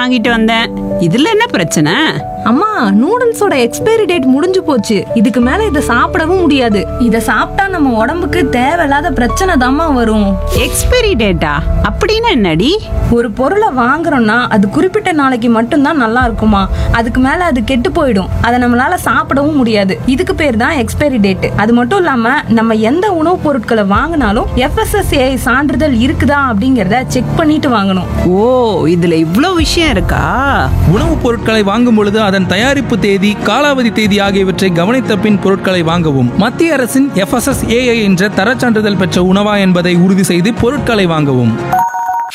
வாங்கிட்டு வந்தேன் இதுல என்ன பிரச்சனை அம்மா நூடுல்ஸோட எக்ஸ்பைரி டேட் முடிஞ்சு போச்சு இதுக்கு மேல இதை சாப்பிடவும் முடியாது இத சாப்பிட்டா நம்ம உடம்புக்கு தேவையில்லாத பிரச்சனை தாம்மா வரும் எக்ஸ்பைரி டேட்டா அப்படின்னு என்னடி ஒரு பொருளை வாங்குறோம்னா அது குறிப்பிட்ட நாளைக்கு மட்டும்தான் நல்லா இருக்குமா அதுக்கு மேல அது கெட்டு போயிடும் அதை நம்மளால சாப்பிடவும் முடியாது இதுக்கு பேர் தான் எக்ஸ்பைரி டேட் அது மட்டும் இல்லாம நம்ம எந்த உணவுப் பொருட்களை வாங்கினாலும் எஃப்எஸ்எஸ்ஏ சான்றிதழ் இருக்குதா அப்படிங்கறத செக் பண்ணிட்டு வாங்கணும் ஓ இதுல இவ்ளோ விஷயம் இருக்கா உணவுப் பொருட்களை வாங்கும் பொழுது அதன் தயாரிப்பு தேதி காலாவதி தேதி ஆகியவற்றை கவனித்த பின் பொருட்களை வாங்கவும் மத்திய அரசின் எஃப்எஸ்எஸ்ஏஐ என்ற தரச் சான்றிதழ் பெற்ற உணவா என்பதை உறுதி செய்து பொருட்களை வாங்கவும்